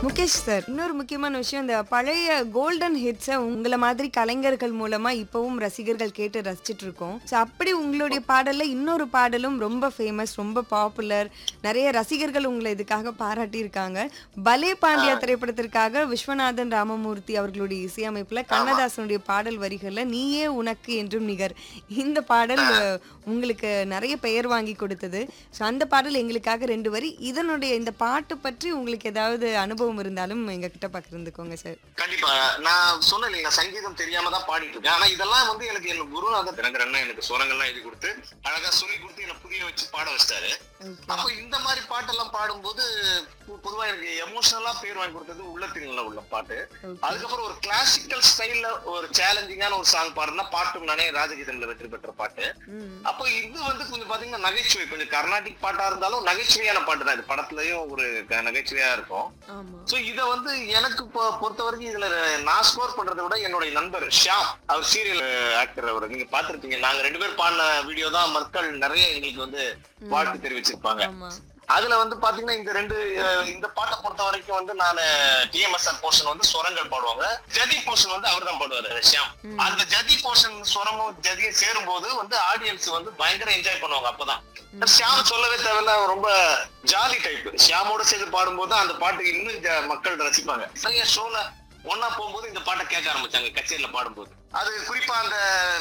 Mukesh sir இன்னொரு முக்கியமான விஷயம் இந்த பழைய கோல்டன் ஹிட்ஸை உங்களை மாதிரி கலைஞர்கள் மூலமா இப்பவும் ரசிகர்கள் கேட்டு ரசிச்சிட்டு இருக்கோம் ஸோ அப்படி உங்களுடைய பாடல்ல இன்னொரு பாடலும் ரொம்ப ஃபேமஸ் ரொம்ப பாப்புலர் நிறைய ரசிகர்கள் உங்களை இதுக்காக பாராட்டி இருக்காங்க பலே பாண்டியா திரைப்படத்திற்காக விஸ்வநாதன் ராமமூர்த்தி அவர்களுடைய இசையமைப்புல கண்ணதாசனுடைய பாடல் வரிகள்ல நீயே உனக்கு என்றும் நிகர் இந்த பாடல் அஹ், உங்களுக்கு நிறைய பெயர் வாங்கி கொடுத்தது ஸோ அந்த பாடல் எங்களுக்காக ரெண்டு வரி இதனுடைய இந்த பாட்டு பற்றி உங்களுக்கு ஏதாவது அனுபவம் இருந்தாலும் எங்ககிட்ட பகிர்ந்துக்கோங்க சார் கண்டிப்பா நான் சொன்னேன் இல்லைங்க சங்கீதம் தெரியாம தான் பாடிட்டு இருக்கேன் ஆனா இதெல்லாம் வந்து எனக்கு என் குருநாதர் தினகரன் எனக்கு சுரங்கள்லாம் எழுதி கொடுத்து அழகா சொல்லி கொடுத்து என்ன புரிய வச்சு பாட வச்சிட்டாரு ஓகே அப்போ இந்த மாதிரி பாட்டெல்லாம் பாடும்போது பொ- பொதுவா எனக்கு எமோஷனலா பேர் வாங்கி கொடுத்தது உள்ளத்தில உள்ள பாட்டு ஓகே அதுக்கப்புறம் ஒரு கிளாசிக்கல் ஸ்டைல்ல ஒரு சேலஞ்சிங்கான ஒரு சாங் பாடுனா பாட்டும் நானே ராஜகீதம்ல வெற்றி பெற்ற பாட்டு ம் அப்போ இது வந்து கொஞ்சம் பாத்தீங்கன்னா நகைச்சுவை கொஞ்சம் கர்நாடிக் பாட்டா இருந்தாலும் நகைச்சுவையான பாட்டு தான் இது படத்துலயும் ஒரு க- நகைச்சுவையா இருக்கும் ஆமா சோ இத வந்து எனக்கு பொ- பொறுத்த வரைக்கும் இதுல நான் ஸ்கோர் பண்றதை விட என்னுடைய நண்பர் ஷியாம் அவர் சீரியல் ஆக்டர் அவர் நீங்க பாத்திருப்பீங்க நாங்க ரெண்டு பேர் பாடின வீடியோ தான் மக்கள் நிறைய எங்களுக்கு வந்து வாழ்த்து தெரிவிச்சிருப்பாங்க ஆமா அதுல வந்து பாத்தீங்கன்னா இந்த ரெண்டு அஹ், இந்த பாட்டை பொறுத்த வரைக்கும் வந்து நான் டிஎம்எஸ்ஆர் போர்ஷன் வந்து சுரங்கள் பாடுவாங்க ஜதி போர்ஷன் வந்து அவர் தான் பாடுவாரு ஷியாம் ம். அந்த ஜதி போர்ஷன் சுரமும் ஜதியும் சேரும் போது வந்து ஆடியன்ஸ் வந்து பயங்கர என்ஜாய் பண்ணுவாங்க அப்பதான் ஷியாம் சொல்லவே தேவையில்ல அவர் ரொம்ப ஜாலி டைப் ஷியாமோட சேர்ந்து பாடும்போது தான் அந்த பாட்டு இன்னும் ஜ- மக்கள் ரசிப்பாங்க நிறைய ஷோல ஒன்னா போகும்போது இந்த பாட்டை கேட்க ஆரம்பிச்சாங்க கச்சேரியில பாடும்போது அது குறிப்பா அந்த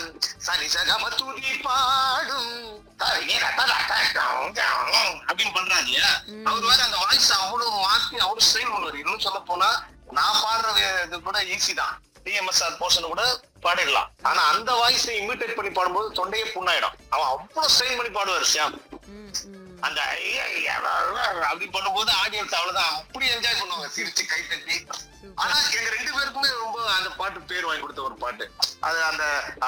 சனி சகம துதி பாடும் தரையே ரத்ததா கட்டம் அப்படின்னு பண்றாரு இல்லையா ம். அவர் வேற அந்த வாய்ஸ் அவ்வளவு மாத்தி அவ்வளவு ஸ்டைல் பண்ணுவார் இன்னும் சொல்ல போனா நான் பாடுற வே- இது கூட ஈஸி தான் டிஎம்எஸ்ஆர் போர்ஷன் கூட பாடிடலாம் ஆனா அந்த வாய்ஸை இமிட்டேட் பண்ணி பாடும்போது தொண்டையே புண்ணாயிடும் அவன் அவ்வளவு ஸ்டைல் பண்ணி பாடுவார் ஷியாம் ம் ம் அந்த ஐயா, ஐயா, அப்படி பண்ணும்போது ஆடியன்ஸ் அவ்வளவுதான் அப்படி என்ஜாய் பண்ணுவாங்க சிரிச்சு கை தட்டி ஆனா எங்க ரெண்டு பேருக்குமே ரொம்ப அந்த பாட்டு பேர் வாங்கி கொடுத்த ஒரு பாட்டு அது அந்த ஆ,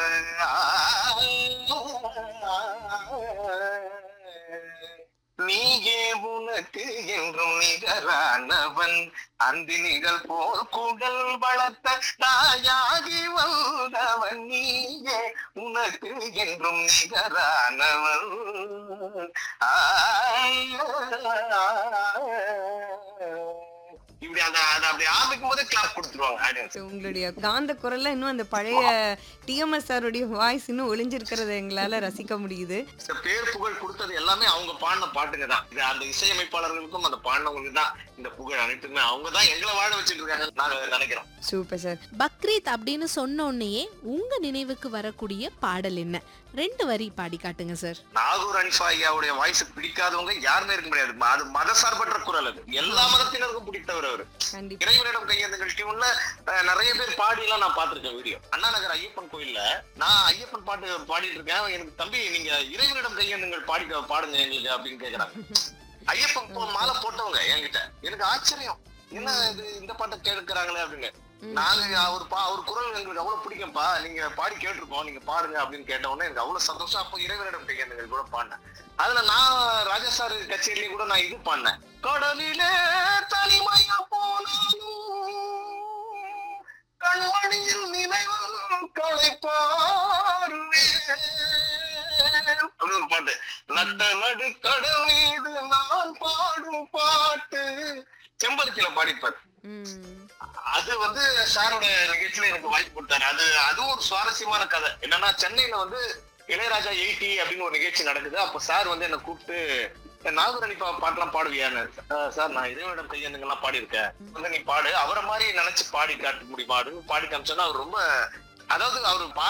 நீயே உனக்கு என்றும் நிகரானவன் அந்தி நிகழ் போல் குடல் வளர்த்த தாயாகி வந்தவன் நீயே உனக்கு என்றும் நிகரானவன் ஆ, இப்படி அந்த அதை அப்படி ஆரம்பிக்கும் போதே கிளாப் கொடுத்துருவாங்க ஆடியன்ஸ் So, உங்களுடைய காந்த குரல்ல இன்னும் அந்த பழைய டிஎம்எஸ் சாருடைய வாய்ஸ் இன்னும் ஒளிஞ்சிருக்கிறத எங்களால ரசிக்க முடியுது இந்த பேர் புகழ் கொடுத்தது எல்லாமே அவங்க பாடின பாட்டுங்க தான் இது அந்த இசையமைப்பாளர்களுக்கும் அந்த பாடினவங்களுக்கு தான் இந்த புகழ் அனைத்துமே அவங்க தான் எங்களை வாழ வச்சுட்டு இருக்காங்க நாங்க நினைக்கிறோம் சூப்பர் சார் பக்ரீத் அப்படின்னு சொன்ன உடனேயே உங்க நினைவுக்கு வரக்கூடிய பாடல் என்ன ரெண்டு வரி பாடி காட்டுங்க சார் நாகூர் அனிஃபா ஐயாவுடைய வாய்ஸ் பிடிக்காதவங்க யாருமே இருக்க முடியாது அது மத சார்பற்ற குரல் அது எல்லா மதத்தினருக்கும் பிடித்தவர் அவர் கண்டிப்பா இறைவனிடம் கையேந்துங்கள் டியூன்ல நிறைய பேர் பாடி எல்லாம் நான் பார்த்திருக்கேன் வீடியோ அண்ணா நகர் ஐயப்பன் கோயில்ல நான் ஐயப்பன் பாட்டு பாடிட்டு இருக்கேன் எனக்கு தம்பி நீங்க இறைவனிடம் கையேந்துங்கள் பாடி பாடுங்க எங்களுக்கு அப்படின்னு கேக்குறாங்க ஐயப்பன் போ- மாலை போட்டவங்க என்கிட்ட எனக்கு ஆச்சரியம் என்ன இது இந்த பாட்டை கேட்கிறாங்களே அப்படின்னு நாங்க அவர் பா அவர் குரல் எங்களுக்கு அவ்வளவு பிடிக்கும்ப்பா நீங்க பாடி கேட்டிருக்கோம் நீங்க பாடுங்க அப்படின்னு கேட்ட உடனே எனக்கு அவ்வளவு சந்தோஷம் அப்போ இறைவனிடம் கையேந்துங்கள் கூட பாடினேன் அதுல நான் ராஜா சார் கச்சேரியிலையும் கூட நான் இது பாடினேன் கடலிலே தனிமையா போனாலும் கண்மணியில் நினைவு களைப்பாருவேன் அப்படின்னு ஒரு பாட்டு நட்ட நடு கடல் மீது நான் பாடும் பாட்டு செம்பருத்தியில பாடிப்பார் ம் அது வந்து சாரோட நிகழ்ச்சியில எனக்கு வாய்ப்பு கொடுத்தாரு அது அதுவும் ஒரு சுவாரஸ்யமான கதை என்னன்னா சென்னையில வந்து இளையராஜா எயிட்டி அப்படின்னு ஒரு நிகழ்ச்சி நடக்குது அப்ப சார் வந்து என்ன கூப்பிட்டு நாகரணி பாட்டெல்லாம் பாடுவியான்னு "அஹ் சார் நான் இறைவனிடம் கையெழுந்துங்கெல்லாம் பாடியிருக்கேன் வந்து நீ பாடு அவரை மாதிரி நினைச்சு பாடி காட்ட முடியுமா அப்படின்னு பாடி காமிச்சோன்னா அவர் ரொம்ப அதாவது அவர்